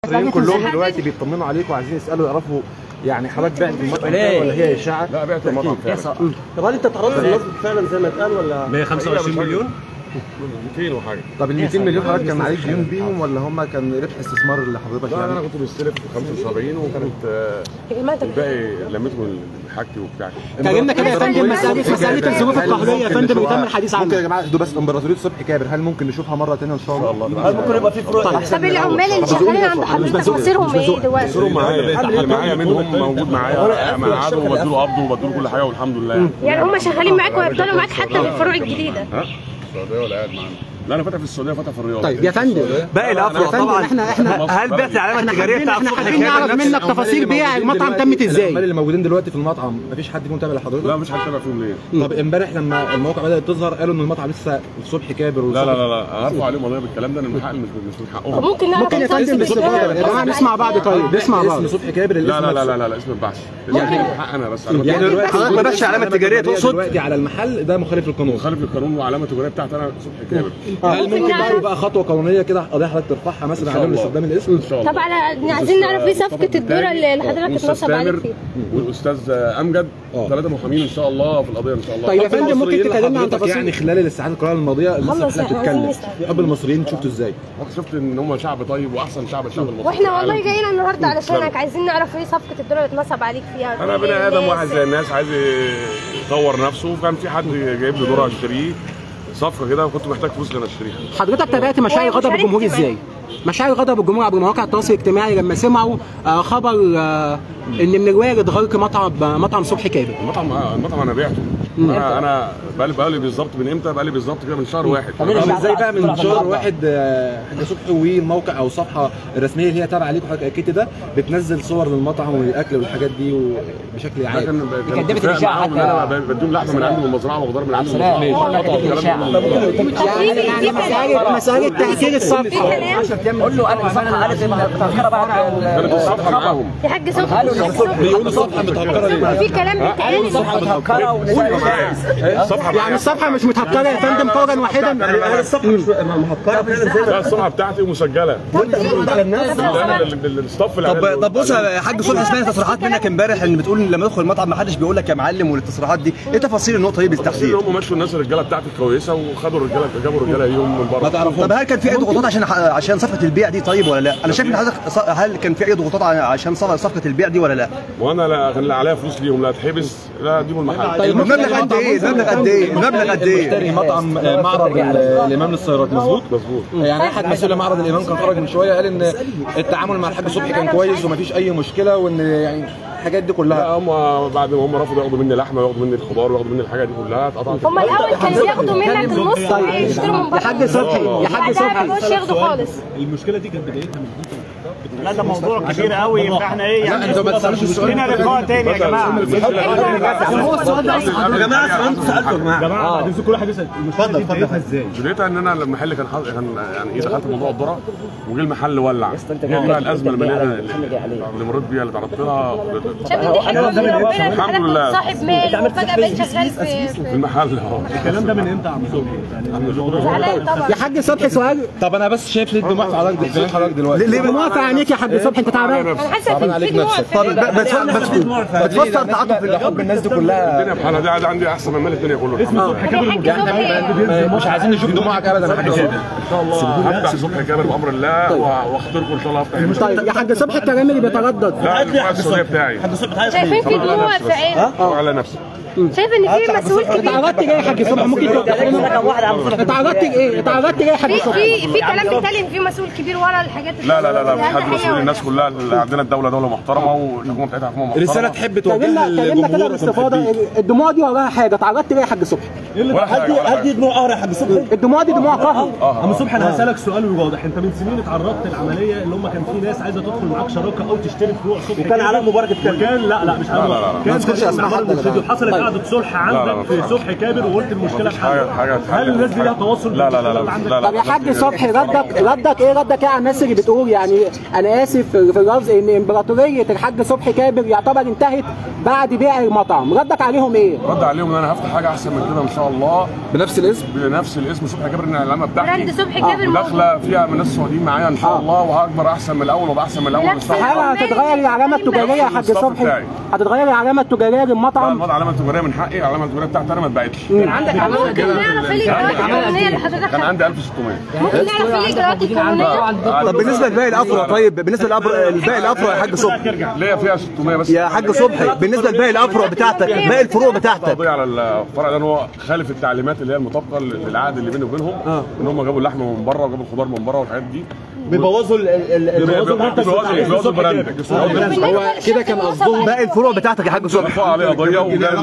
المصريين كلهم دلوقتي بيطمنوا عليك وعايزين يسالوا يعرفوا يعني حضرتك بعت المطعم ده ولا هي اشاعه؟ لا بعت المطعم فعلا طب هل انت تعرضت للنصب فعلا زي ما اتقال ولا 125 مليون 200 وحاجه طب ال 200 مليون حضرتك كان عليك ديون بيهم ولا هم كان ربح استثمار اللي حضرتك لا انا يعني؟ كنت مستلف 75 وكانت آه، الباقي لميته من حاجتي وبتاعتي كلمنا كده يا فندم مساله مساله الظروف القهريه يا فندم اللي تم الحديث ممكن يا عنها جماعه اهدوا بس امبراطوريه صبحي كابر هل ممكن نشوفها مره ثانيه ان شاء الله؟ هل ممكن يبقى في فروق طب العمال اللي شغالين عند حضرتك مصيرهم ايه دلوقتي؟ صوروا معايا اللي معايا منهم موجود معايا مقعده وبديله قبضه وبديله كل حاجه والحمد لله يعني هم شغالين معاك ويفضلوا معاك حتى في الفروع الجديده ها؟ السعوديه ولا قاعد معانا؟ لا انا فاتح في السعوديه فاتح في الرياض طيب يا فندم باقي يا الافرع فندم طبعا احنا احنا هل بعت العلامه احنا التجاريه حابين بتاع احنا صبحي حابين كامل نعرف نفس منك تفاصيل بيع المطعم تمت ازاي العمال اللي موجودين دلوقتي في المطعم مفيش حد فيهم تابع لحضرتك؟ لا مش هتابع فيهم ليه؟ طب امبارح لما المواقع بدات تظهر قالوا ان المطعم لسه صبحي كابر لا وصبحي لا لا لا هرفع عليهم قضيه بالكلام ده لان من حق مش مش من طب حقهم ممكن نعرف ممكن يا انت فندم اسم بس الشغل؟ يا جماعه نسمع بعض طيب نسمع بعض اسم صبحي كابر لا الاسم لا لا نفسه. لا لا, لا اسم البحث الاسم حق انا بس انا يعني بتكلم دلوقتي حضرتك ما بقاش علامة تجارية تقصد؟ دلوقتي على المحل ده مخالف للقانون مخالف للقانون وعلامه التجاريه بتاعتي انا صبحي كامل هل ممكن بقى يبقى خطوه قانونيه كده قضيه حضرتك ترفعها مثلا عليهم الله. لاستخدام الاسم؟ ان شاء الله طب على عايزين نعرف ايه صفقه الذره اللي حضرتك والأستاذ اتنصب عليك تامر فيها والاستاذ امجد آه. ثلاثه محامين ان شاء الله في القضيه ان شاء الله طيب يا حب فندم ممكن المصريين تكلمنا عن لحضرتك تفاصيل يعني خلال الساعات القليله الماضيه لسه خلص الحلقه احنا عايزين بتتكلم نسمع. حب المصريين شفته ازاي؟ شفت ان هم شعب طيب واحسن شعب الشعب المصري واحنا والله العالم. جايين النهارده علشانك عايزين نعرف ايه صفقه الذره اللي اتنصب عليك فيها انا بني ادم واحد زي الناس عايز يطور نفسه وكان في حد جايب لي دور اشتريه صفقه كده وكنت محتاج فلوس عشان اشتريها حضرتك تابعت مشاعر غضب ومشاركتي الجمهور كمان. ازاي؟ مشاعر غضب الجمهور عبر مواقع التواصل الاجتماعي لما سمعوا آه، خبر آه، ان من الوارد غلق مطعم مطعم صبحي كابر المطعم المطعم انا بعته انا انا بقالي بقالي بالظبط من امتى بقالي بالظبط كده من شهر واحد طب ازاي بقى من شهر واحد آه، حاجه صبحي والموقع او الصفحه الرسميه اللي هي تابعه ليك وحضرتك اكدت ده بتنزل صور للمطعم والاكل والحاجات دي وبشكل عام لكن كان اتفاق معاهم ان انا بديهم لحمه من عندي من المزرعه وخضار من عندي من يعني يعني مسألة مسألة تأثير الصفحة قول له انا الصفحه قالت ان متاخره بعد كانت الصفحه معاهم يا حاج صبحي الحاج صبحي بيقولوا صفحه متهكره ليه؟ في كلام بيتقال الصفحه متهكره قولوا معايا الصفحه يعني الصفحة مش متهكرة يا فندم قولا واحدا الصفحه مش مهكره لا الصفحه بتاعتي ومسجله لا، لا، ال- الستاف اللي طب طب بص يا حاج صبحي سمعت تصريحات منك امبارح ان بتقول لما تدخل المطعم ما حدش بيقول لك يا معلم والتصريحات دي ايه تفاصيل النقطه دي بالتحديد؟ هم مشوا الناس الرجاله بتاعتي كويسه وخدوا الرجاله جابوا الرجاله يوم من بره طب هل كان في اي ضغوطات عشان عشان صفقه البيع دي طيب ولا لا؟ انا شايف ان حضرتك ص- هل كان في اي ضغوطات عشان صفقه البيع دي ولا لا؟ وانا لا كان لا عليا فلوس ليهم لا اتحبس لا اديهم المحل طيب المبلغ قد ايه؟ المبلغ قد ايه؟ المبلغ قد ايه؟ مشتري مطعم آه، معرض ال- الامام للسيارات مظبوط مظبوط يعني احد مسؤولي معرض الامام كان خرج من شويه قال ان التعامل مع الحاج صبحي كان كويس ومفيش اي مشكله وان يعني الحاجات دي كلها لا هم بعد ما هم رفضوا ياخدوا مني لحمه وياخدوا مني الخضار وياخدوا مني الحاجات دي كلها اتقطعت هم الاول كانوا ياخدوا منك النص ويشتروا من بره يا حاج صبحي يا حاج بعدها صبحي ما بقوش ياخدوا خالص المشكله دي كانت بدايتها من لا ده موضوع كبير قوي يبقى احنا ايه يعني انتوا ما تسالوش السؤال لنا لقاء تاني يا جماعه يا جماعه سالته يا جماعه جماعه عايزين كل واحد يسال المشكله دي بدايتها ازاي؟ بدايتها ان انا المحل كان حظ... كان يعني ايه دخلت موضوع الذره وجه المحل ولع غير بقى الازمه الماليه اللي مريت بيها اللي تعرضت لها شايف ان دي حاجه من ربنا ان الحمد حضرتك لله. كنت صاحب مال وفجاه بقيت شغال في في المحل اه الكلام ده من امتى يا عم صبحي؟ يعني الموضوع زعلان طبعا يا حاج صبحي سؤال طب انا بس شايف ليه الدموع في حضرتك في حضرتك دلوقتي ليه موافق عينيك يا حاج صبحي انت تعبان انا حاسه صعبان في عليك في دموع نفسك. في طب عيني. ب- بتف- بت- بتفسر تعاطف ال- حب الناس دي كلها الدنيا بحالها دي عندي عندي احسن من مال الدنيا كلها اسم صبحي كابر الحاج صبحي مش عايزين نشوف دموعك ابدا يا حاج صبحي ان شاء الله هفتح صبحي كامل بامر الله واختركم ان شاء الله افتح طيب يا حاج صبحي الكلام اللي بيتردد لا الموقع السعوديه بتاعي شايفين في دموع في عينه على نفسي شايف ان في مسؤول كبير اتعرضت ليه يا حاج صبحي ممكن توضح لنا رقم واحد يا عم صبحي اتعرضت لايه اتعرضت ليه يا حاج في صبحي في في كلام بيتكلم ان في مسؤول كبير ورا الحاجات لا لا لا لا اللي مش حد حقيقة مسؤول ولا الناس لا؟ كلها اللي عندنا الدوله دوله محترمه والحكومه بتاعتها حكومه محترمه رساله تحب كلمنا توجهها كلمنا كده للجمهور باستفاضه الدموع دي وراها حاجه اتعرضت ليه يا حاج صبحي ولا حاجه ولا حاجه دموع قهر يا حاج صبحي الدموع دي دموع قهر عم صبحي انا هسالك سؤال واضح انت من سنين اتعرضت للعمليه اللي هم كان في ناس عايزه تدخل معاك شراكه او تشتري فروع صبحي وكان علاء مبارك اتكلم. وكان لا لا مش علاء لا، لا، لا. كان ما تذكرش في أسماء عمل حد أنا مفسد فاهم. وحصلت قعدة صلح لا، لا، عندك في لا. صبحي كابر وقلت المشكله مفيش حاجه اتحلت حاجه هل الناس دي لها تواصل لا لا لا بالمشكلة لا اللي لا عندك؟ لا طب يا حاج صبحي ردك ردك ايه ردك ايه على الناس اللي بتقول يعني انا اسف في في اللفظ ان امبراطوريه الحاج صبحي كابر يعتبر انتهت بعد بيع المطعم ردك عليهم ايه؟ رد عليهم ان انا هفتح حاجه احسن من كده ان شاء الله بنفس الاسم بنفس الاسم صبحي كابر ان العلامه براند بتاعتي صبحي كابر موجود. وداخله فيها من ناس سعوديين معايا ان شاء الله وهكبر احسن من الاول وابقى احسن من الاول بنفس ان شاء الله هل هتتغير العلامه التجاريه يا حاج الستاف صبحي؟ بتاعي. هتتغير العلامه التجاريه لا للمطعم؟ الموضوع العلامه التجاريه من حقي العلامه التجاريه بتاعتي انا ما اتباعتش ممكن نعرف ايه الاجراءات القانونيه اللي حضرتك كان عندي 1600 ممكن نعرف ايه الاجراءات القانونيه طب بالنسبه لباقي الافرع طيب بالنسبه للأفرع- لباقي الافرع يا حاج صبحي ليا فيها 600 بس يا حاج صبحي بالنسبه لباقي الافرع بتاعتك باقي الفروع بتاعتك قضيه على الفرع لان هو خالف التعليمات اللي هي المطابقه للعقد اللي بيني وبينهم ان هم جابوا اللحمه من بره وجابوا الخضار من بره والحاجات دي بيبوظوا ال- ال- ال- بيبوظوا المنتج بتاع بيبوظوا صبحي البراند كابر. هو كده كان قصدهم باقي الفروع بتاعتك يا حاج صبحي رفعوا عليه قضيه وجا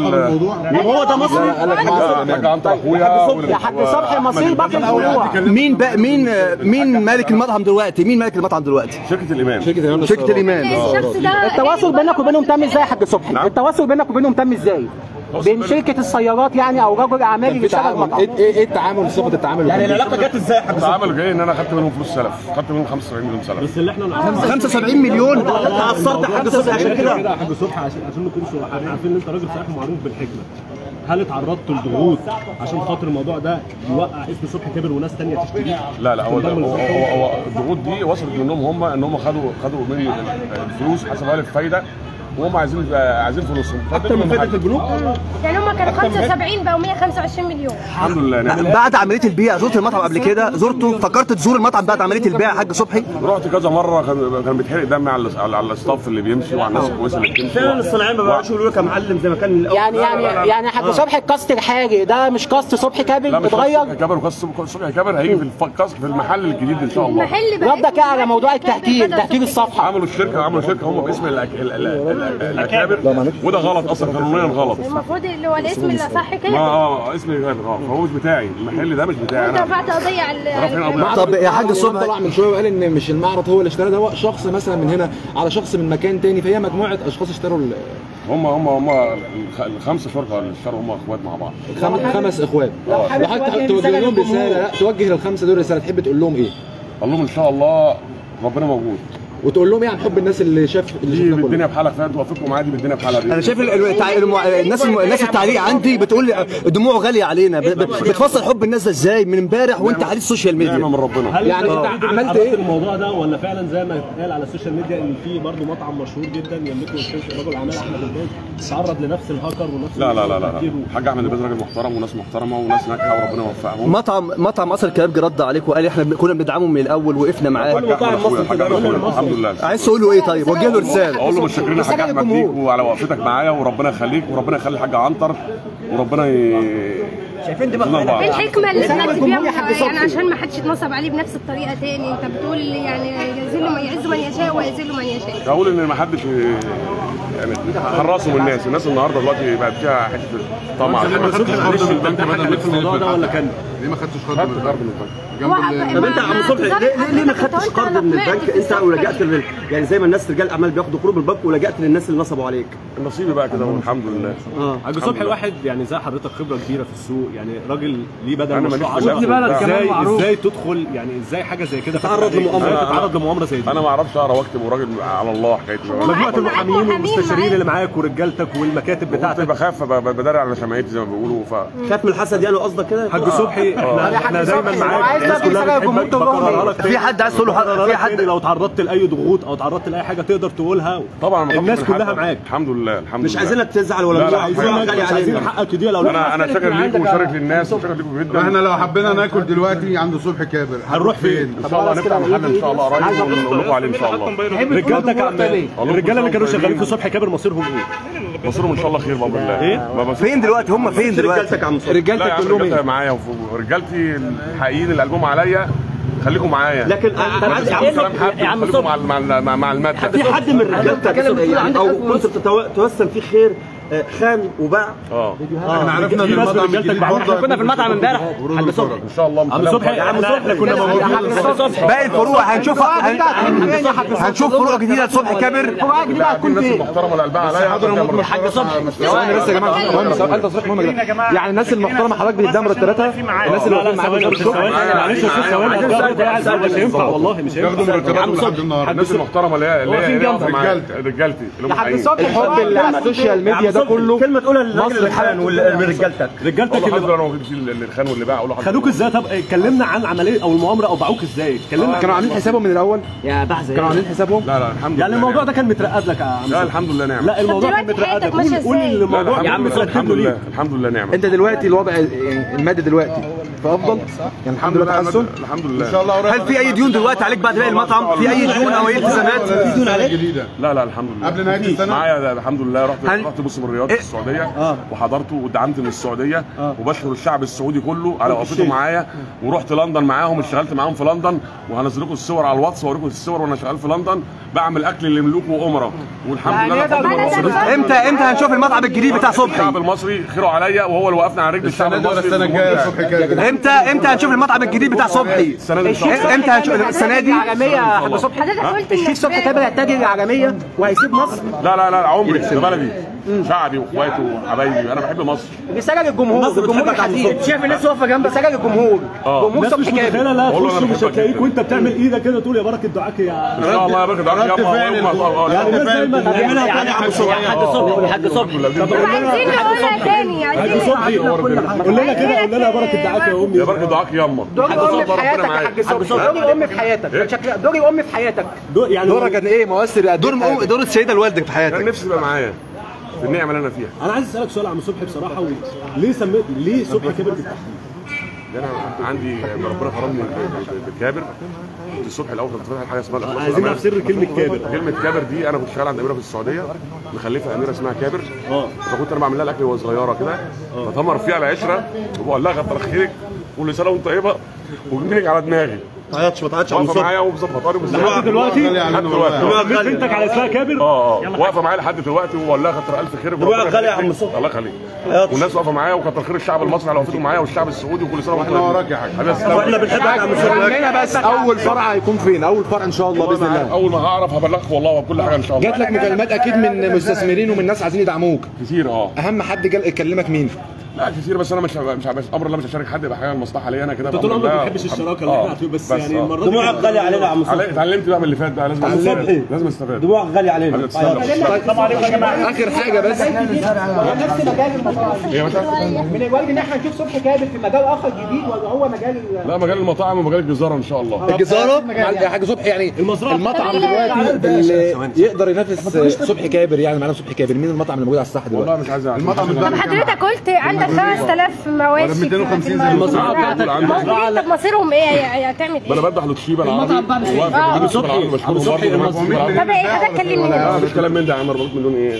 هو ده مصري قال لك ما حاج عنتر اخويا يا حاج صبحي مصير باقي الفروع مين بقى مين مين مالك المطعم دلوقتي مين مالك المطعم دلوقتي شركه الايمان شركه الإمام شركه للصيدلة. الايمان الشخص ده التواصل بينك وبينهم تم ازاي يا حاج صبحي؟ نعم. التواصل بينك وبينهم تم ازاي؟ بين شركه السيارات يعني او رجل اعمال كان اللي في شغال تعامل مطعم ايه ايه إيه التعامل صفه التعامل يعني اللي كان العلاقه جت ازاي يا حاج التعامل جاي ان انا خدت منهم فلوس سلف خدت منهم 75 مليون سلف بس اللي احنا نعرفه 75 مليون تعثرت يا حاج صبحي عشان كده كده يا حاج صبحي عشان عشان نكون صراحة عارفين ان انت راجل صحيح معروف بالحكمه هل اتعرضت لضغوط عشان خاطر الموضوع ده يوقع اسم صبحي كابر وناس تانية تشتريه؟ لا لا هو في الضرب هو, الصحي؟ هو, هو الضغوط دي وصلت منهم هم ان هم خدوا خدوا مني الفلوس حسبها لي الفايده وهم عايزين عايزين فلوسهم اكتر من فائده البنوك يعني هم كانوا 75 بقوا 125 مليون الحمد لله نعم بعد عمليه البيع زرت المطعم قبل كده زرته فكرت تزور المطعم بعد عمليه البيع يا حاج صبحي رحت كذا مره كان كان بيتحرق دمي على على, على الستاف اللي بيمشي وعلى الناس الكويسه اللي بتمشي فعلا الصناعيه ما بقاش يقولوا لك يا معلم زي ما كان الاول يعني يعني يعني حاج صبحي الكاست الحاجي ده مش كاست صبحي لا كابر مش اتغير صبحي كابر وقص صبحي كابر هيجي في الفكاس في المحل الجديد ان شاء الله المحل بقى ردك ايه على موضوع التهكير تهكير الصفحه عملوا الشركه عملوا شركه هم باسم الأك- ال- ال- ال- الاكابر وده غلط اصلا قانونيا غلط المفروض اللي هو الاسم اللي صح ما كده اه اسمي كابر اه فهو مش بتاعي المحل ده مش بتاعي وانت انا رفعت قضيه على رافعين قضية. طب يا حاج الإمام صبحي طلع من شويه وقال ان مش المعرض هو اللي اشترى ده هو شخص مثلا من هنا على شخص من مكان تاني فهي مجموعه اشخاص اشتروا ال- هم هم هم الخ- الخمسه شركاء اللي اشتروا هم اخوات مع بعض خم- خمس اخوات وحضرتك توجه لهم رساله لا توجه للخمسه دول رساله تحب تقول لهم ايه؟ قال لهم ان شاء الله ربنا موجود وتقول لهم ايه عن حب الناس اللي شاف اللي دي شفنا كله بالدنيا بحالها كفايه انتوا وافقكم معايا دي بالدنيا بحالها دي انا شايف ال- ال- التع- الم- الناس الم- الناس التعليق عندي بتقول لي الدموع غاليه علينا ب- ب- بتفصل حب الناس ده ازاي من امبارح وانت على السوشيال نعمه ميديا من ربنا هل يعني انت انت عملت عرفت ايه؟ الموضوع ده ولا فعلا زي ما اتقال على السوشيال ميديا ان في برضه مطعم مشهور جدا يملكه الشيخ رجل اعمال احمد الباز تعرض لنفس الهاكر ونفس لا لا لا لا التفكير لا الحاج احمد الباز راجل محترم وناس محترمه وناس ناجحه وربنا يوفقهم مطعم مطعم مصر الكبابجي رد عليك وقال احنا بن- كنا بندعمه من الاول وقفنا معاه الحاج احمد اخويا الحاج احمد أخويا، الحمد لله عايز تقول له ايه طيب وجه له رساله اقول له متشكرين يا حاج رسالة احمد للجمهور. ليك وعلى وقفتك معايا وربنا يخليك وربنا يخلي الحاج عنتر وربنا ي... شايفين دماغ يخلينا لبعض. ايه الحكمه اللي رسالة طلعت للجمهور بيها يا حاج يعني صبحي. عشان ما حدش يتنصب عليه بنفس الطريقه تاني انت بتقول يعني يذل من يعز من يشاء ويذل من يشاء اقول ان ما حدش يعني حرصوا من الناس الناس النهارده دلوقتي بقت فيها حته طمع ما خدتش قرض من البنك بدل في الموضوع ده ولا كان ليه ما خدتش خدت قرض من قرض البنك؟ من البنك هو طب انت يا عم صبحي ليه, ليه, ليه ما خدتش قرض من البنك انت ولجأت لل... يعني زي ما الناس رجال الاعمال بياخدوا قروض من البنك ولجأت للناس اللي نصبوا عليك نصيبي بقى كده والحمد لله اه حاج الحمد صبحي لله. واحد يعني زي حضرتك خبره كبيره في السوق يعني راجل ليه بدل أنا مشروع ماليش في عشرة. اللعب. ابن بلد ازاي كمان معروف. ازاي تدخل يعني ازاي حاجه زي كده تتعرض فتح عليك؟ لمؤامرة. ازاي أنا- تتعرض لمؤامره زي دي انا ما اعرفش اقرا واكتب وراجل على الله حكايتي مجموعه المحامين محامين والمستشارين معاك. اللي معاك ورجالتك والمكاتب كنت بتاعتك بخاف ب- ب- بداري على شمعتي زي ما بيقولوا ف خاف من الحسد يعني قصدك كده حاج صبحي احنا احنا دايما معاك عايز الناس تعمل كلها رسالة بتحبك للجمهور تقول لهم بكررها ايه؟ لك في حد عايز تقول له بكررها في لك حد تاني لو تعرضت لاي ضغوط او تعرضت لاي حاجه تقدر تقولها طبعا ما الناس بخافش من كلها حد. معاك الحمد لله الحمد مش لله عايزينك تزعل ولا لا، لا، عايزين حاجة- غالي مش عايزين علينا حقك دي لو انا انا شاكر ليك وشاكر للناس وشاكر ليكم جدا احنا لو حبينا ناكل دلوقتي عند صبحي كابر هنروح فين؟ ان شاء الله هنفتح محل ان شاء الله قريب ونقول لكم عليه ان شاء الله رجالتك يا عم الرجاله اللي كانوا شغالين في صبحي كابر مصيرهم ايه؟ مصيرهم ان شاء الله خير بامر الله إيه؟ ما بس- فين دلوقتي هم فين دلوقتي رجالتك يا عم صبحي لا يا رجالتك عم تقول لهم رجالتي ايه؟ معايا وف- ورجالتي الحقيقيين اللي قلبهم عليا خليكم معايا لكن انا ما عايز تسمعوش اقول كلام لك حد يا عم خليكم صبحي مع مع مع- مع الماده في حد من رجالتك يعني او كنت بتتو- توسم فيه خير آه، خان وباع اه احنا عرفنا ان في ناس المطعم برجالتك الجديد معاهم. برضه كنا في المطعم امبارح ورود عند الفرج. صبحي ان شاء الله عم صبحي احنا احنا كنا موجودين باقي الفروع هنشوف هن- هنشوف فروع جديده لصبحي كابر الناس المحترمه اللي قلبها عليا الحاج صبحي ثواني بس يا جماعه مهم سؤال تصريح مهم جدا يعني الناس المحترمه حضرتك بتديها مرتباتها الناس اللي لا واقفين لا معاك ثواني في الشغل ثواني معلش يا استاذ ثواني هتجاوب قاعد مش هينفع والله مش ياخدوا هينفع مرتباتهم لحد النهارده الناس المحترمه اللي هي اللي هي اللي واقفة معايا. رجالتي اللي هم حقيقيين. الحب اللي على السوشيال ميديا ده كله كلمه تقولها للراجل الخان ورجالتك رجالتك والله اللي الحمد لله انا موجود فيه اللي خان واللي باع اقول له الحمد خدوك لله. ازاي طب اتكلمنا عن عمليه او المؤامره او باعوك ازاي اتكلمنا كانوا عاملين حسابهم من الاول يا بحزة كانوا عاملين حسابهم لا لا الحمد يعني لله الموضوع ده كان مترقد لك يا عم لا صبحي. الحمد لله نعم لا الموضوع كان دلوقتي مترقد لك حياتك ماشية قول قول ازاي؟ لا، الموضوع الحمد يا عم لله الحمد له لله ليه الحمد لله نعم انت دلوقتي الوضع يعني المادي دلوقتي في افضل يعني الحمد لله تحسن الحمد لله ان شاء الله قريب هل في اي ديون دلوقتي عليك بعد باقي المطعم في اي ديون او اي التزامات في ديون عليك جديده لا لا الحمد لله قبل نهايه السنه معايا ده الحمد لله رحت هل- رحت موسم الرياض إيه؟ في السعوديه وحضرته ودعمت من السعوديه وبشكر الشعب السعودي كله على وقفته معايا ورحت لندن معاهم اشتغلت معاهم في لندن وهنزل لكم الصور على الواتس واوريكم الصور وانا شغال في لندن بعمل اكل للملوك وامراء والحمد لله أنا فضل أنا ربنا. ده- امتى امتى هنشوف المطعم الجديد بتاع صبحي الشعب المصري خيره عليا وهو اللي وقفنا على رجل الشعب السنه دي ولا المصري السنه الجايه يا صبحي كابر امتى امتى هنشوف المطعم الجديد بتاع صبحي السنه دي ان شاء الله امتى هنشوف السنه دي عالميه يا حاج صبحي حضرتك قلت الشيخ صبحي كابر هيتجه العالميه وهيسيب مصر لا لا لا عمري ده بلدي شعبي واخواتي وحبايبي انا بحب مصر رساله للجمهور الجمهور الحقيقي شايف الناس واقفه جنب رساله للجمهور اه جمهور الناس مش صبحي كابر متخيله لا والله تخش أنا مش بحبك هتلاقيك جدا. وانت بتعمل ايدك كده تقول يا بركه دعاك يا ان شاء الله يا باشا ده رد يلا فعل يوم ما- يعني الناس دايما تعملها يعني تاني حاج صبحي حاج صبحي حاج صبحي طب عايزين نقولها تاني حاج عايزين صبحي قول لنا كده قول لنا يا بركه دعاك يا امي يا بركه دعاك يما دوري ام في ربنا حياتك يا معاك. حاج صبحي دوري ام في حياتك شكلها دوري ام في حياتك دو- يعني دورك كان ايه مؤثر قد دور إيه؟ دور السيده لوالدك في كان حياتك نفسي تبقى معايا في النعمه اللي انا فيها انا عايز اسالك سؤال يا عم صبحي بصراحه و... ليه سميت ليه صبحي كبر بالتحديد؟ انا عندي ربنا كرمني بالكابر كنت الصبح الاول كنت فاتح حاجه اسمها الاخلاص عايزين نعرف سر كلمه كابر كلمه كابر دي انا كنت شغال عند اميره في السعوديه مخلفه اميره اسمها كابر اه فكنت انا بعمل لها الاكل وهي صغيره كده بتمر فيها العشره وبقول لها كتر خيرك كل سنه وانت طيبه وجميلك على دماغي ما تعيطش ما تعيطش يا عم واقفه صبحي معايا ومظبطاني لحد ومظبطاني دلوقتي غالي لحد علينا دلوقتي والله. ربيت بنتك على اسمها كابر اه اه واقفه معايا لحد دلوقتي وبقول لها كتر الف خيرك دموعك وربنا غالية يا عم يخليك. صبحي. الله يخليك والناس واقفه معايا وكتر خير الشعب المصري على وقفتهم معايا والشعب السعودي وكل سنه وانت احنا وراك يا حاج. واحنا بنحبك يا عم صبحي عندنا بس اول فرع هيكون فين اول فرع ان شاء الله باذن الله اول ما هعرف هبلغك والله وكل حاجه ان شاء الله جات لك مكالمات اكيد من مستثمرين ومن ناس عايزين يدعموك كتير اه اهم حد جال يكلمك مين لا كتير بس انا مش مش مش امر الله مش هشارك حد يبقى حاجه المصلحه ليا انا كده انت طول بأمر عمرك ما الله. بتحبش الشراكه اللي آه. احنا عارفين بس يعني آه. المره دي دموعك غالية علينا يا عم صبحي علي- اتعلمت بقى من اللي فات بقى لازم عم استفاد. صبحي. لازم استفاد دموعك غالية علينا حبيبي تسلم. اخر حاجه بس نفس مجال المطاعم ايه يا باشا من الوارد ان احنا نشوف صبحي كابر في مجال اخر جديد ولا هو مجال ال- لا مجال المطاعم ومجال الجزاره ان شاء الله الجزاره يا حاج صبحي يعني المزرعة. المطعم دلوقتي اللي يقدر ينافس صبحي كابر يعني معانا صبحي كابر مين المطعم اللي موجود على الساحه والله دلوقتي مش عايز أعرف. المطعم طب البلدي كام حضرتك قلت عندك 5000 مواشي في- 250 في زي المزرعة بتاعتك. موجودين طب مصيرهم ايه يعني هتعمل ما انا ايه؟ بدح لطشيبه العربي واقف آه. بجيب الشيبة العربي بشكرهم صبحي، برضه المصري. معاكم بالعربي. طب ايه حضرتك كلمني لا مش كلام من ده يا عم ربط مليون ايه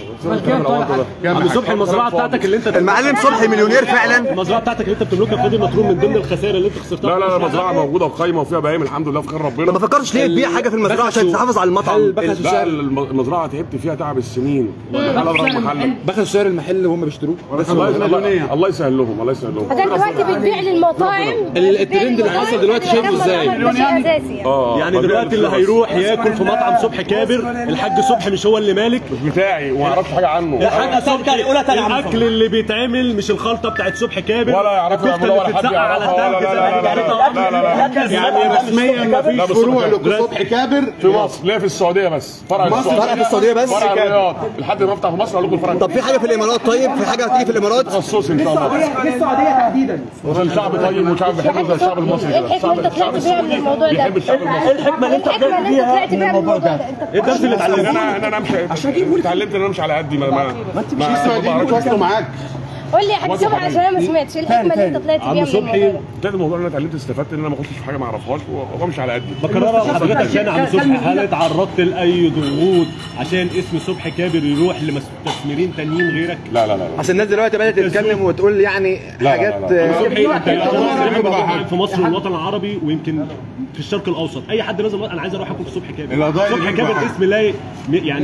كام عم حاج؟ صبحي المزرعه بتاعتك اللي انت المعلم صبحي مليونير فعلا المزرعه بتاعتك اللي انت بتملكها خد المطلوب من ضمن الخسائر اللي انت خسرتها لا لا لا مزرعه موجوده وقايمه وفيها بهايم الحمد لله في خير ما ربنا فكرتش ليه تبيع حاجه في المزرعه عشان تحافظ على المطعم هل بخسوا لا سعر الم- المزرعه تعبت فيها تعب السنين محل اضرب محل بخسوا سعر المحل وهم بيشتروه الله الله- الله يسهل لهم الله يسهل لهم حضرتك دلوقتي بتبيع للمطاعم ال- الترند اللي حصل دلوقتي شايفه ازاي؟ ده شيء اساسي يعني. اه يعني ببيع دلوقتي اللي بس. هيروح ياكل في مطعم صبحي كابر الحاج صبحي مش هو اللي مالك مش بتاعي وما اعرفش حاجه عنه الحاج صبحي قولها تاني يا عم الاكل اللي بيتعمل مش الخلطه بتاعت صبحي كابر ولا يعرفوا الكفتة يعملوها اللي ولا حد بتتسقع على يعرفها ولا التلج لا لا لا لا لا لا لا يعني رسميا ما لا فيش بس فروع صبحي. لكم صبحي كابر في مصر ليه في السعوديه بس فرع السعوديه فرع في السعوديه بس فرع الرياض لحد ما افتح في مصر اقول لكم الفرع طب في حاجه في الامارات طيب في حاجه هتيجي في الامارات تخصصي ان شاء الله في السعوديه تحديدا عشان الشعب طيب وشعب بيحبه زي الشعب المصري ايه كده الحكمه الشعب انت طلعت بيها من الموضوع ده؟ بيحب الشعب المصري الحكمة اللي انت الحكمه طلعت اللي انت بيها طلعت من بيها من الموضوع الموضوع ده ده انت ايه الدرس اللي ان اتعلمته انا ان انا امشي اتعلمت ان انا امشي على قدي ما ما ما السعوديين بيتواصلوا معاك قول لي يا حاج صبحي عشان انا ما سمعتش ايه الحكمه اللي انت طلعت بيها عم من صبحي الموضوع ده؟ ده الموضوع اللي انا اتعلمت استفدت ان انا ما اخشش في حاجه ما اعرفهاش وامشي على قدي بكررها لحضرتك تاني عم صبحي هل اتعرضت لاي ضغوط عشان اسم صبحي كابر يروح لمستثمرين تانيين غيرك؟ لا لا لا لا عشان الناس دلوقتي بدات تتكلم وتقول يعني لا، حاجات لا، لا. آه، صبحي انت قاعد في مصر والوطن العربي ويمكن في الشرق الاوسط اي حد لازم انا عايز اروح اكل في صبحي كابر القضايا اللي صبحي بينكم كابر حاجة. اسم لا ي- يعني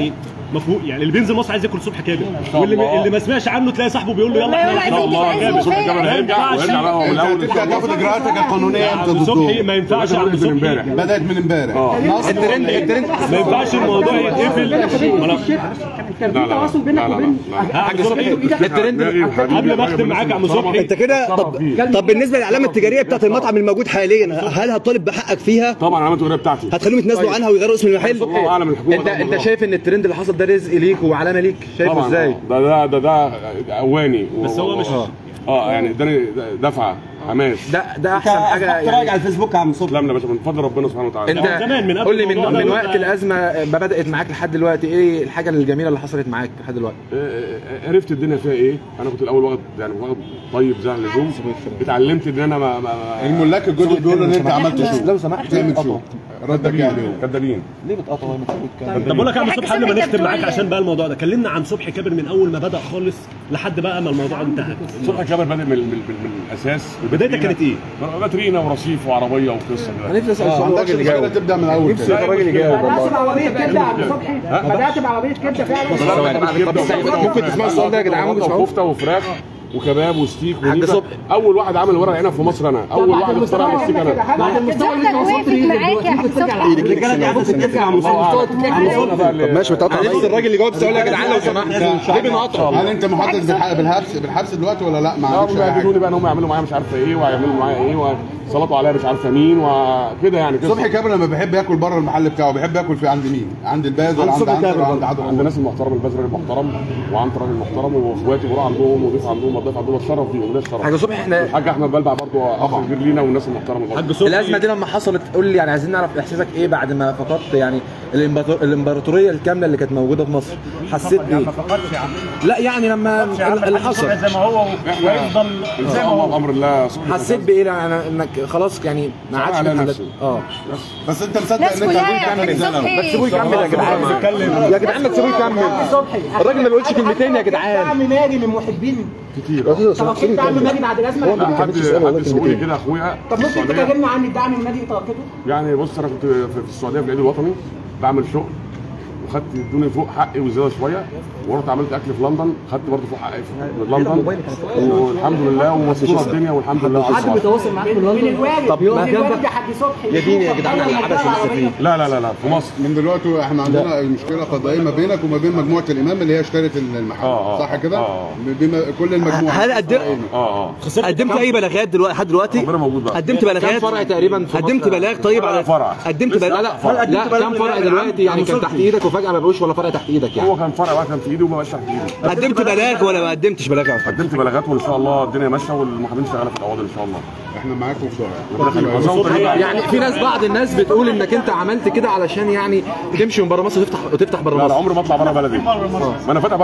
مفهوم يعني اللي بينزل مصر عايز ياكل صبح كابر شاء واللي الله. اللي ما سمعش عنه تلاقي صاحبه بيقول له يلا والله احنا يلا هنطلع. عايزين الله كده، جامد عايزين صبحي كده. كامل هيرجع ويرجع بقى من الاول تبدا تاخد اجراءاتك القانونيه امتى عم صبحي ضده ما ينفعش عم من صبحي امبارح بدات من امبارح الترند الترند ما ينفعش الموضوع يتقفل ما أنا- كان لا في لا تواصل لا بينك لا لا وبين لا عم صبحي الترند قبل ما اختم معاك يا عم صبحي انت كده طب, طب بالنسبه للعلامه التجاريه بتاعت المطعم الموجود حاليا هل هتطالب بحقك فيها؟ طبعا علامه الولايه بتاعتي هتخليهم يتنازلوا عنها ويغيروا اسم المحل؟ الله اعلم من الحكومه انت ده انت والله. شايف ان الترند اللي حصل ده رزق ليك وعلامه ليك شايفه طبعا ازاي؟ ده ده ده ده اواني بس هو مش اه يعني اداني دفعه حماس ده ده احسن حاجه راجع يعني على الفيسبوك يا عم صبحي لا من يا باشا من فضل ربنا سبحانه وتعالى انت هو زمان من قبل قول لي من الموضوع ده من ولا- وقت الازمه ما بدات معاك لحد دلوقتي ايه الحاجه الجميله اللي حصلت معاك لحد دلوقتي؟ آه، آه، عرفت الدنيا فيها ايه انا كنت الاول واخد يعني واخد طيب زي اللزوم اتعلمت ان انا ما, ما ما- الملاك الجدد بيقولوا ان انت عملت شو لو سمحت تعمل شو ردك يعني كدابين ليه بتقطع وهي بتقول طب بقول لك يا عم حاجة صبحي قبل ما صبحي نختم كابر معاك إيه؟ عشان بقى الموضوع ده كلمنا عن صبحي كابر من اول ما بدا خالص لحد بقى ما الموضوع انتهى صبحي كامل بادئ من, من, من, من الاساس بدايتك كانت ايه؟ باترينا ورصيف وعربيه وقصه انا كده نفسي اسال ما سؤال عندكش الراجل مشكله يجاوب تبدا من اول نفسي كده الراجل يجاوب بدات والله بعربيه كبده يا عم صبحي بدات بعربيه كبده فعلا ممكن تسمعوا السؤال ده يا جدعان ممكن تسمعوه وكفته وفراخ وكباب وستيك حاج ونيفة. صبحي. اول واحد عمل ورق عنب في مصر انا اول واحد اخترع الستيك انا بعد المستوى اللي انت زوجتك وصلت ليه وقفت معاك يا دلوقتي حسام. ترجع الرجاله دي عايزه تتفق يا عم صبحي طب ماشي بتقطع انا نفسي الراجل يجاوب السؤال ده يا جدعان لو سمحت ليه بنقطع؟ هل انت محدد بالح- بالحبس بالحبس دلوقتي ولا لا ما لا عندكش هم أي حاجة؟ يهددوني بقى ان هم يعملوا معايا مش عارفه ايه وهيعملوا معايا ايه وسلطوا عليا مش عارفه مين وكده يعني كده صبحي كابر لما بيحب ياكل بره المحل بتاعه بيحب ياكل في عند مين؟ عند الباز ولا عند عند صبحي عنتر كامل ولا عند عند عدو الناس المحترم الباز راجل محترم وعنتر راجل محترم واخواتي بروح عندهم وضيف عندهم وضيف عندهم اتشرف بيهم ده الشرف حاجه صبحي احنا الحاج احمد بلبع برضه اخ كبير لينا والناس المحترمه برضه حاج صبحي الازمه دي لما حصلت قول لي يعني عايزين نعرف احساسك ايه بعد ما فقدت يعني الإمبراطور- الامبراطوريه الكامله اللي كانت موجوده في مصر حسيت بايه؟ لا يعني لما اللي حصل زي ما هو ويفضل زي ما هو بامر الله صبحي حسيت بايه يعني انك خلاص يعني ما عادش على في حالات نفسه. اه بس انت مصدق الناس ان انت كلها ممكن تعمل يا حاج زلمه صبحي سيبوه يكمل يا جدعان يا جدعان ما تسيبوه يكمل صبحي الراجل ما بيقولش كلمتين يا جدعان عم ماجي من محبين كتير طب اكيد عم ماجي بعد الازمه لا لما حد حد سعودي كده اخويا طب في ممكن السعودية. تكلمنا عن الدعم المالي طاقته يعني بص انا كنت في في السعوديه في العيد الوطني بعمل شغل وخدت ادوني فوق حقي وزياده شويه ورحت عملت اكل في لندن خدت برضه فوق حقي في لندن والحمد لله ومستوره الدنيا والحمد لله على حد الصلاة. بيتواصل معاك من لندن من الوالد طب من ما- الوالد يا حاج صبحي يا ديني يا جدعان على العبث اللي فيه. لا لا لا لا في مصر من دلوقتي احنا عندنا مشكله قضائيه ما بينك وما بين مجموعه الامام اللي هي اشترت المحل آه، آه. صح كده؟ آه. بما كل المجموعه هل قدم اه اه قدمت اي بلاغات دلوقتي لحد دلوقتي؟ ربنا موجود بقى. قدمت بلاغات كم فرع تقريبا في قدمت مصر؟ بلاغ طيب على فرع. قدمت بلاغ لا لا لا كم فرع دلوقتي يعني كان تحت ايدك وفجاه ما بقوش ولا فرع تحت ايدك يعني هو كان فرع واحد كان في ايدي وما بقاش تحت ايدي قدمت بلاغ ولا ما قدمتش بلاغ يا أستاذ؟ قدمت بلاغات وان شاء الله الدنيا ماشيه والمحامين شغاله في القواضي ان شاء الله احنا معاكم في ربنا يخليك. عشان طريق بقى. يعني في ناس بعض الناس بتقول انك انت عملت كده علشان يعني تمشي من بره مصر وتفتح وتفتح بره لا لا مصر عمري ما اطلع بره بلدي ما انا فاتح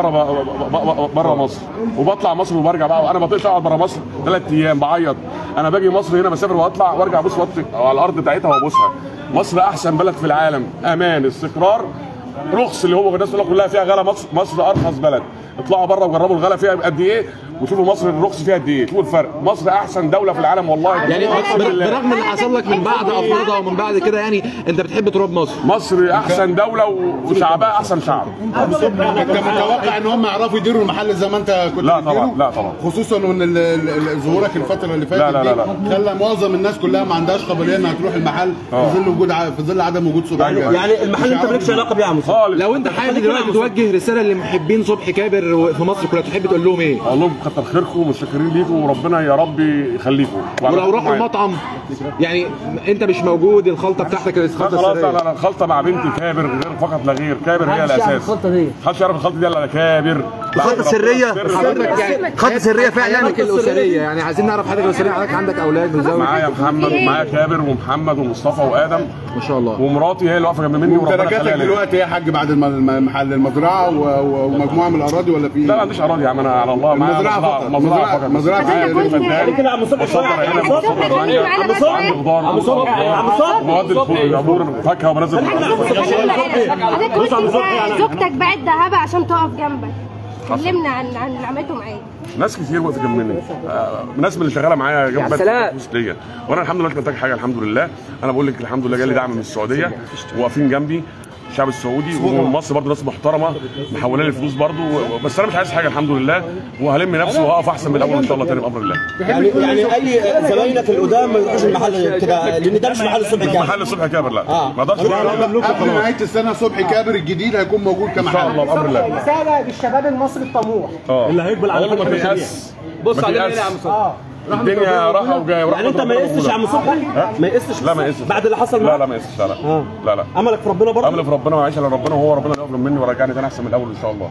بره بره مصر وبطلع مصر وبرجع بقى وانا ما بطيقش اقعد بره مصر ثلاث ايام بعيط انا باجي مصر هنا بسافر واطلع وارجع ابص وطي على الارض بتاعتها وابوسها مصر احسن بلد في العالم امان استقرار رخص اللي هو الناس تقول لك كلها فيها غلا مصر مصر ارخص بلد اطلعوا بره وجربوا الغلا فيها قد ايه وشوفوا مصر الرخص فيها قد ايه شوفوا الفرق مصر احسن دوله في العالم والله يعني اقسم بالله برغم اللي حصل لك من بعد افرضها ومن بعد كده يعني انت بتحب تراب مصر مصر احسن دوله و- وشعبها احسن شعب انت متوقع ان هم يعرفوا يديروا المحل زي ما انت كنت لا بتديره؟ طبعا لا طبعا خصوصا ان ال- ال- ال- ظهورك الفتره اللي فاتت لا لا لا دي خلى معظم الناس كلها ما عندهاش قابليه انها تروح المحل في ظل وجود ع- في ظل عدم وجود صبحي أيوة. كابر. يعني المحل انت مالكش علاقه بيه يا عم صبحي خالص لو انت حابب دلوقتي توجه رساله لمحبين صبحي كابر في مصر كلها تحب تقول لهم ايه؟ اقول لهم كتر خيركم ومتشكرين ليكم وربنا يا رب يخليكم ولو راحوا المطعم يعني انت مش موجود الخلطه بتاعتك لا الخلطه خلاص لا السريه لا لا الخلطه مع بنتي كابر غير فقط لا غير كابر هي الاساس الخلطه دي محدش يعرف الخلطه دي الا كابر خلطة سرية؟ حضرتك يعني خط سريه فعلا حياتك الاسريه يعني عايزين نعرف حياتك الاسريه حضرتك عندك اولاد متزوج معايا محمد ومعايا كابر ومحمد ومصطفى وادم ما شاء الله ومراتي هي اللي واقفه جنب مني وربنا ممتلكاتك يخليها لي. دلوقتي ايه يا حاج بعد الم- الم- محل المزرعه و- و- ومجموعه من الاراضي ولا في لا ما عنديش اراضي يا عم انا على الله معايا المزرعة فقط. مزرعه فقط مزرعة فقط. معايا كنت- فدان كده يا عم صبحي بصدر شوية. عنب صبحي بصدر تقولي مانجا معانا بس عندي خضار عم صبحي عم صبحي مواد العبور فاكهه وبنزل حضرتك قلت انت زوجتك باعت ذهبها عشان تقف جنبك كلمنا عن عن اللي عملته معاك ناس كتير وقفت جنب مني آه، ناس من اللي شغاله معايا جنب بس سلام. فلوس ليا وانا الحمد لله مش محتاج حاجه الحمد لله انا بقول لك الحمد لله جالي دعم من السعوديه واقفين جنبي الشعب السعودي ومن مصر برضه ناس محترمه محولين لي الفلوس برضه بس انا مش عايز حاجه الحمد لله وهلم نفسي وهقف احسن من الاول ان شاء الله تاني بامر الله يعني يعني اي زباينك القدام ما يروحوش المحل كده لان ده مش محل الصبح مش كده محل الصبح كابر لا ما اقدرش قبل نهايه السنه صبحي كابر الجديد هيكون موجود ان شاء كمحل الله بامر الله رساله للشباب المصري الطموح اه اللي هيقبل على والله ما حاجة تيأس بص ما علينا تيأس. هنا يا عم صبحي الدنيا راحه وجايه يعني انت ما يقستش يا عم صبحي ما يقستش لا ما يقستش. بعد اللي حصل لا معاك لا ما يقستش لا لا لا لا املك في ربنا برضه امل في ربنا وعيش على ربنا وهو ربنا يقبل مني ويرجعني تاني احسن من الاول ان شاء الله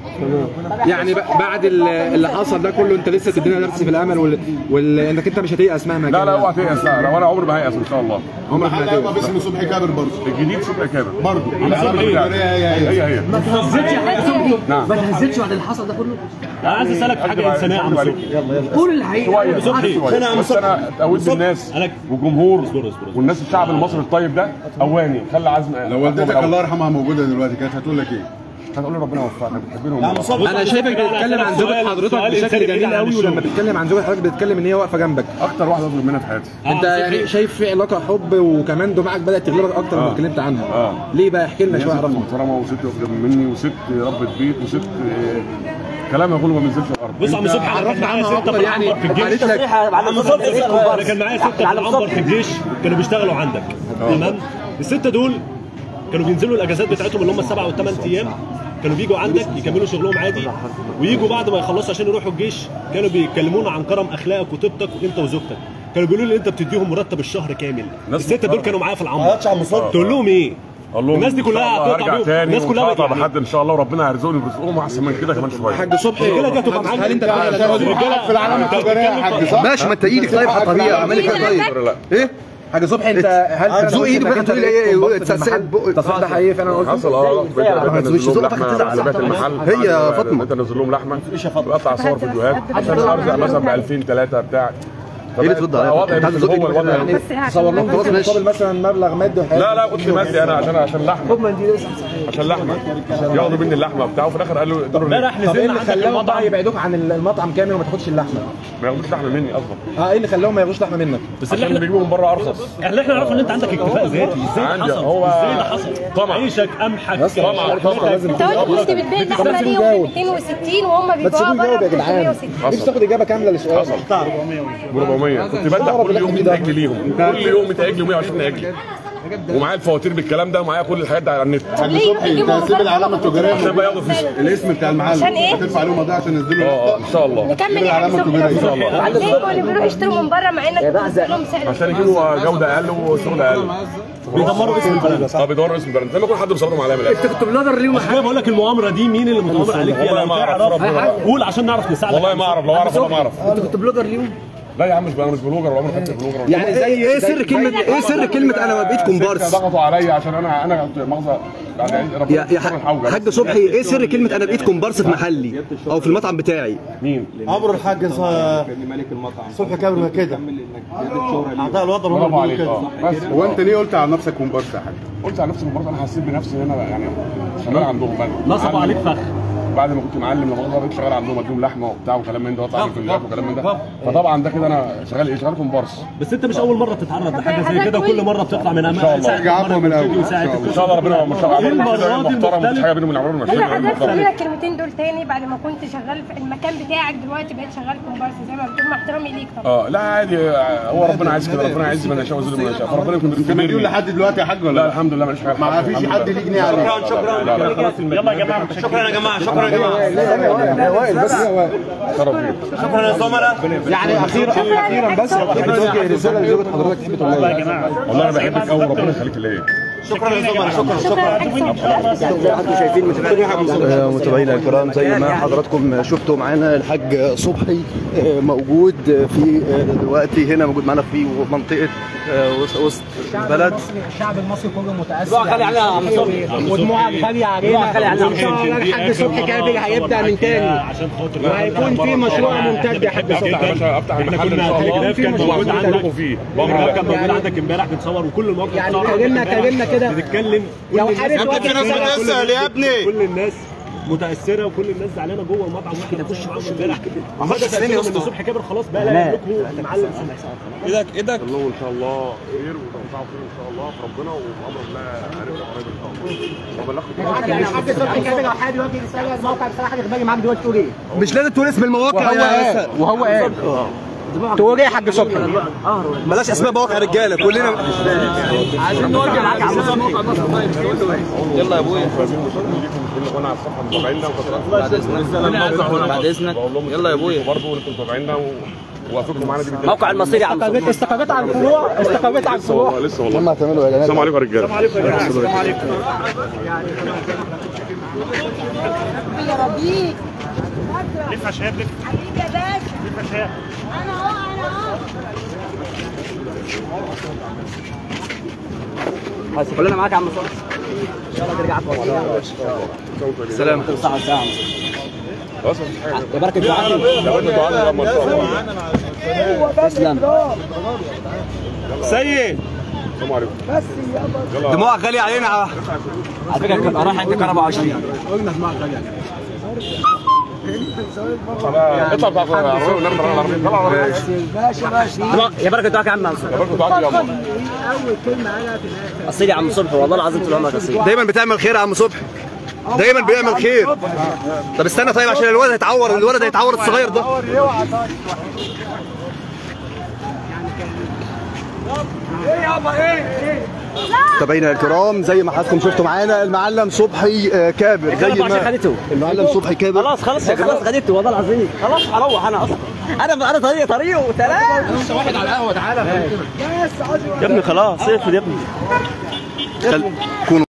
يعني ب- بعد ال- اللي حصل ده كله انت لسه تدينا نفس في الامل وال... وال... انك انت مش هتيأس مهما لا كان لا اوعى تيأس لا لا وانا عمري ما هيأس ان شاء الله عمرك ما محل هتيأس هيبقى باسم صبحي كابر برضه الجديد صبح كابر برضه العلامه صبحي كابر. التجاريه هي هي هي هي ما تهزتش يا صبحي نعم. ما تهزتش بعد اللي حصل ده كله انا عايز اسالك في حاجه انسانيه يا عم صبحي قول الحقيقه شويه صبحي. شويه هنا يا عم بس انا اتقويت بالناس أنا- وجمهور اصبر اصبر اصبر. والناس الشعب المصري الطيب ده قواني خلى عزم لو والدتك الله يرحمها موجوده دلوقتي كانت هتقول لك ايه؟ هتقول لي ربنا يوفقنا بتحبينهم يا عم صبحي انا شايفك بتتكلم عن زوجة سؤال- حضرتك سؤال بشكل إنساني جميل بعيد عن قوي الشغل. ولما بتتكلم عن زوجة حضرتك بتتكلم ان هي واقفه جنبك اكتر واحده اطلب منها في حياتي انت يعني شايف في علاقه حب وكمان دماغك بدات تغلبك اكتر لما آه. اتكلمت عنها آه. ليه بقى احكي لنا هي شويه ست عرفنا محترمه وست واقفه جنب مني وست ربة بيت وست آه، كلامها كله ما بينزلش الارض بص يا عم صبحي انا كان عرفنا معايا عنها سته اكتر في يعني العنبر في الجيش قالت لك عم صبحي انا كان معايا سته في العنبر في الجيش كانوا بيشتغلوا عندك تمام السته دول كانوا بينزلوا الاجازات بتاعتهم اللي هم السبع والثمان ايام كانوا بيجوا عندك يكملوا شغلهم عادي ويجوا بعد ما يخلصوا عشان يروحوا الجيش كانوا بيكلمونا عن كرم اخلاقك وطيبتك وانت وزوجتك كانوا بيقولوا لي انت بتديهم مرتب الشهر كامل ناس السته دول محترمة. كانوا معايا في ما العنبر قالش عم صبحي تقول لهم ايه؟ اقول لهم الناس دي إن شاء كلها الله هتقطع هرجع بيهم. تاني الناس ومش كلها هقطع يعني- بحد ان شاء الله وربنا هيرزقني برزقهم احسن من كده كمان شويه حاج صبحي الرجاله دي هتبقى معاك هل انت فعلا الرجاله في العلامه التجاريه يا حاج صح؟ ماشي ما انت ايدك طيب حطها عمال لك طيب لا ايه حاجه صبحي انت هل فعلا هتزوق قلت ايدي إنك بقى أنت تقول لي لقيت ايه كومبارس في تسقط المحل؟ بقك. تصدق ده حقيقي فعلا قلت حصل اه رحت بقيت ما بقيت تزوقش انزل لهم ذوقك لحمه هتزعل على بيت صاحبك. المحل هي يا فاطمة. بقيت انزل لهم لحمه بقطع صور فيديوهات عشان ارزق مثلا ب 2000 3 بتاع ايه اللي ترد عليا؟ وضعي انت عايز مثل تزوق هو ايدك الوضع يعني يعني تصور لهم خلاص فلوس ماشي. مقابل مثلا مبلغ مادي وحاجات لا لا قلت مادي انا عشان عشان لحمه عشان لحمه ياخدوا مني اللحمه بتاعه وفي الاخر قالوا ادوا لي امبارح طب ايه نزلنا اللي عندك خلاهم المطعم بقى يبعدوك عن المطعم كامل وما تاخدش اللحمه؟ ما ياخدوش لحمه مني اصلا اه ايه اللي خلاهم ما ياخدوش لحمه منك؟ بس اللي عشان احنا بيجيبوا من بره ارخص اللي احنا نعرفه ان انت عندك اكتفاء ذاتي ازاي ده عندي. حصل هو ازاي ده حصل طمع. عيشك قمحك بس طمع طمع لازم انت قلت كنت بتبيع اللحمه دي ب 260 وهم ما بيبيعوها تسيبوه بره يجاوب ب يا جدعان 360 ليه بتاخد اجابه كامله للسؤال؟ ب 400 كنت بدفع كل يوم 100 اجل ليهم كل يوم 100 اجل و120 اجل ومعايا الفواتير بالكلام ده ومعايا كل الحاجات دي على النت طب ليه يروحوا صبحي يجيبوا انت هتسيب العلامه التجاريه عشان بقى ياخدوا فلوس الاسم بتاع المحل عشان ايه؟ هتدفع عليهم قضيه عشان ينزلوا اه اه ان شاء الله نكمل كده يا حاج العلامة صبحي الكبيرة لو إن سمحت. شاء الله. ليه كانوا بيروحوا يشتروا من بره مع انك بتنزل لهم سعر عشان يجيبوا جوده اقل وشغل اقل بيدمروا اسم البلد طب يدوروا اسم البراند زي ما يكون حد مصورهم عليا من الاخر كنت بلادر ليهم عشان كده بقول لك المؤامره دي مين اللي متآمر عليك فيها والله لو ما أعرف، تعرف ربنا. قول عشان نعرف نساعدك والله ما اعرف لو اعرف والله ما اعرف انت كنت بلوجر ليهم لا يا عم مش انا مش بلوجر ولا عمري خدت بلوجر يعني زي ايه سر كلمه ايه سر كلمه انا بقيت كومبارس ضغطوا عليا عشان انا انا كنت مؤاخذه يعني ربنا يا يا يستر الحوجة. حاج صبحي ايه سر كلمه انا بقيت كومبارس في محلي او في المطعم بتاعي مين؟ عمرو الحاج صبحي كابر كده اعضاء الوطن هم برافو اللي عليك بيقولوا اه كده بس هو انت ليه قلت على نفسك كومبارس يا حاج؟ قلت على نفسي برضه انا حسيت بنفسي ان انا يعني شغال عندهم بقى نصبوا عليك فخ بعد ما كنت معلم لما بقيت شغال عندهم اديهم لحمه وبتاع وكلام من ده واطلع في اللاب وكلام من ده فطبعا ده كده انا شغال ايه؟ شغال كومبارس بس انت مش اول مره تتعرض لحاجه زي كده كل مره بتطلع من امام شاء الله. ساعة ارجع مرة أقوى من الأول. بتبتدي وساعة إن شاء الله. ان شاء الله ربنا ما شاء إيه الله المرات كده محترم المختلف؟ مفيش حاجه بينهم وبين عمرنا انا حضرتك تقول ماشيين لك الكلمتين دول تاني بعد ما كنت شغال في المكان بتاعك دلوقتي بقيت شغال كومبارس زي ما بتقول مع احترامي ليك طبعا اه لا عادي هو ربنا عايز كده ربنا عايز من يشاء ويذل من يشاء فربنا يكون انت مديون بيكبرني لحد دلوقتي يا حاج ولا لا لا؟ الحمد لله ماليش حاجه ما فيش حد ليه جنيه عليه شكرا لا لا يلا يا جماعه شكرا يا جماعه شكرا يا جماعه وائل بس شرف لي شكرا يا زملاء يعني اخيرا اخيرا بس توجه رساله لزوجة حضرتك تحب تقول لها والله انا بحبك قوي ربنا يخليك ليا شكرا يا زملاء شكرا شكرا زي ما انتم شايفين آه، متابعينا الكرام زي ما حضراتكم شفتوا معانا الحاج صبحي آه، موجود في آه، دلوقتي هنا موجود معانا في منطقه آه، وسط- وسط البلد الشعب المصري كله متاثر دموع خالي علينا يا عم صبحي ودموع غاليه علينا ان شاء الله الحاج صبحي كابر هيبدا من تاني عشان خاطر وهيكون في مشروع ممتد يا حاج يا صبحي باشا افتح احنا المحل ان كنا شاء الله تليجراف كان موجود وهكون عندك لكم فيه بامر التليجراف الله كان موجود عندك امبارح بنصور وكل المواقف يعني بتصور كلمنا- امبارح كلمنا كده. بنتكلم لو كل حابب الناس- توجه كل رسالة الناس- اسأل يا ابني. كل الناس متاثره وكل الناس زعلانه جوه المطعم واحنا نخش معاهم امبارح أخش ومدى فين يا تاثيرهم ان اسطى؟ صبحي كابر خلاص بقى لا يملكه المعلم صبحي ايدك ايدك الله ان شاء الله خير وتوزعوا خير ان شاء الله في ربنا وبامر الله هنبقى قريب ان شاء الله وبلغكم يعني الحاج صبحي كامل لو حد يواجه رساله الموقع بصراحه باجي معاك دلوقتي تقول ايه؟ مش لازم تقول اسم المواقع وهو يا قال وهو قال تقول ايه يا حاج صبحي؟ بلاش اسماء مواقع رجاله كلنا عايزين نواجه معاك يا عم صبحي يلا يا ابويا كل وانا على الصفحه متابعينا وكثرات بعد اذنك يلا يا ابويا برضه انتم متابعينا ووافقوا معانا دي بالدنيا موقع المصير يا عم استقريت استقريت على الفروع استقريت على الفروع والله لسه والله هم هتعملوا اعلانات السلام عليكم يا رجاله السلام عليكم السلام عليكم يا ربيك لف يا شباب لف حبيبي يا باشا لف يا شباب انا اهو انا اهو كلنا معاك يا عم صبحي ان شاء الله ترجع سلام ساعه ساعه خلاص مفيش حاجه يا بركه دعائي يا باشا دعاء لما ان شاء الله تسلم سيد السلام عليكم دموعك غاليه علينا على فكره كان راح عندك 24 اطلع بتاع العربيه ونرمي العربيه طلع العربيه يا بركه دعائك يا عم منصور يا بركه دعاء يا عمر اصيل يا عم صبحي والله العظيم طول عمرك اصيل دايما بتعمل خير يا عم صبحي دايما بيعمل خير طب استنى طيب عشان الولد هيتعور الولد هيتعور الصغير ده متابعينا الكرام زي ما حضراتكم شفتوا معانا المعلم صبحي آه، كابر زي ما خدته المعلم صبحي كابر خلاص خلاص يا خلاص خدته والله العظيم خلاص هروح انا اصلا انا انا طريق طريقه سلام لسه واحد على القهوه تعالى يا ابني خلاص اقفل يا ابني كونوا